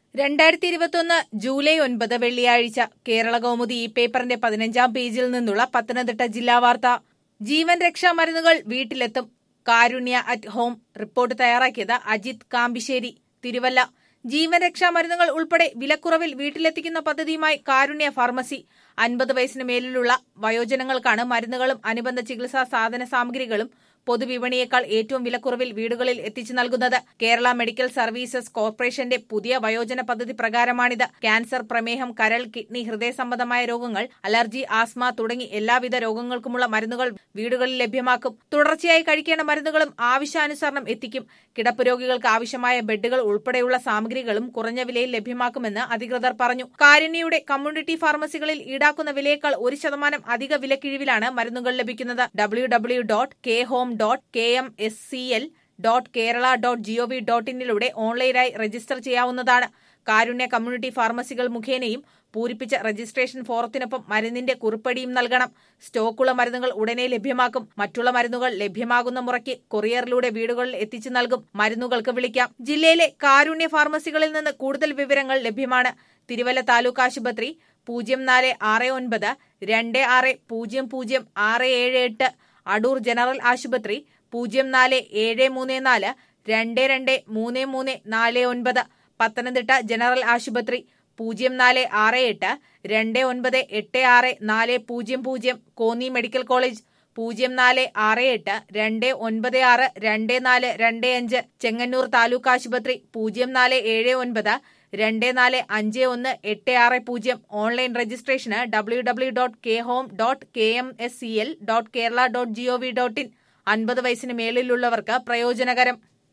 രണ്ടായിരത്തി ഇരുപത്തൊന്ന് ജൂലൈ ഒൻപത് വെള്ളിയാഴ്ച കേരള കൗമുദി ഈ പേപ്പറിന്റെ പതിനഞ്ചാം പേജിൽ നിന്നുള്ള പത്തനംതിട്ട ജില്ലാ വാർത്ത ജീവൻ രക്ഷാ മരുന്നുകൾ വീട്ടിലെത്തും കാരുണ്യ അറ്റ് ഹോം റിപ്പോർട്ട് തയ്യാറാക്കിയത് അജിത് കാമ്പിശ്ശേരി തിരുവല്ല ജീവൻ രക്ഷാ മരുന്നുകൾ ഉൾപ്പെടെ വിലക്കുറവിൽ വീട്ടിലെത്തിക്കുന്ന പദ്ധതിയുമായി കാരുണ്യ ഫാർമസി അൻപത് വയസ്സിന് മേലിലുള്ള വയോജനങ്ങൾക്കാണ് മരുന്നുകളും അനുബന്ധ ചികിത്സാ സാധന സാമഗ്രികളും പൊതുവിപണിയേക്കാൾ ഏറ്റവും വിലക്കുറവിൽ വീടുകളിൽ എത്തിച്ചു നൽകുന്നത് കേരള മെഡിക്കൽ സർവീസസ് കോർപ്പറേഷന്റെ പുതിയ വയോജന പദ്ധതി പ്രകാരമാണിത് ക്യാൻസർ പ്രമേഹം കരൾ കിഡ്നി ഹൃദയ സംബന്ധമായ രോഗങ്ങൾ അലർജി ആസ്മ തുടങ്ങി എല്ലാവിധ രോഗങ്ങൾക്കുമുള്ള മരുന്നുകൾ വീടുകളിൽ ലഭ്യമാക്കും തുടർച്ചയായി കഴിക്കേണ്ട മരുന്നുകളും ആവശ്യാനുസരണം എത്തിക്കും കിടപ്പ് രോഗികൾക്ക് ആവശ്യമായ ബെഡുകൾ ഉൾപ്പെടെയുള്ള സാമഗ്രികളും കുറഞ്ഞ വിലയിൽ ലഭ്യമാക്കുമെന്ന് അധികൃതർ പറഞ്ഞു കാരുണ്യയുടെ കമ്മ്യൂണിറ്റി ഫാർമസികളിൽ ഈടാക്കുന്ന വിലയേക്കാൾ ഒരു ശതമാനം അധിക വിലക്കിഴിവിലാണ് മരുന്നുകൾ ലഭിക്കുന്നത് W W dot K home dot K M S C L dot Kerala dot GOV dot ഇന്നിലൂടെ ഓൺലൈനായി രജിസ്റ്റർ ചെയ്യാവുന്നതാണ് കാരുണ്യ കമ്മ്യൂണിറ്റി ഫാർമസികൾ മുഖേനയും പൂരിപ്പിച്ച രജിസ്ട്രേഷൻ ഫോറത്തിനൊപ്പം മരുന്നിന്റെ കുറിപ്പടിയും നൽകണം സ്റ്റോക്കുള്ള മരുന്നുകൾ ഉടനെ ലഭ്യമാക്കും മറ്റുള്ള മരുന്നുകൾ ലഭ്യമാകുന്ന മുറയ്ക്ക് കൊറിയറിലൂടെ വീടുകളിൽ എത്തിച്ചു നൽകും മരുന്നുകൾക്ക് വിളിക്കാം ജില്ലയിലെ കാരുണ്യ ഫാർമസികളിൽ നിന്ന് കൂടുതൽ വിവരങ്ങൾ ലഭ്യമാണ് തിരുവല്ല താലൂക്ക് ആശുപത്രി പൂജ്യം നാല് ആറ് ഒൻപത് രണ്ട് ആറ് പൂജ്യം പൂജ്യം ആറ് ഏഴ് എട്ട് അടൂർ ജനറൽ ആശുപത്രി പൂജ്യം നാല് ഏഴ് മൂന്ന് നാല് രണ്ട് രണ്ട് മൂന്ന് മൂന്ന് നാല് ഒൻപത് പത്തനംതിട്ട ജനറൽ ആശുപത്രി പൂജ്യം നാല് ആറ് എട്ട് രണ്ട് ഒൻപത് എട്ട് ആറ് നാല് പൂജ്യം പൂജ്യം കോന്നി മെഡിക്കൽ കോളേജ് പൂജ്യം നാല് ആറ് എട്ട് രണ്ട് ഒൻപത് ആറ് രണ്ട് നാല് രണ്ട് അഞ്ച് ചെങ്ങന്നൂർ താലൂക്ക് ആശുപത്രി പൂജ്യം നാല് ഏഴ് ഒൻപത് രണ്ട് നാല് അഞ്ച് ഒന്ന് എട്ട് ആറ് പൂജ്യം ഓൺലൈൻ രജിസ്ട്രേഷന് W W dot K home dot K M S C L dot Kerala dot GOV dot in അൻപത് വയസ്സിന് മേളിലുള്ളവർക്ക് പ്രയോജനകരം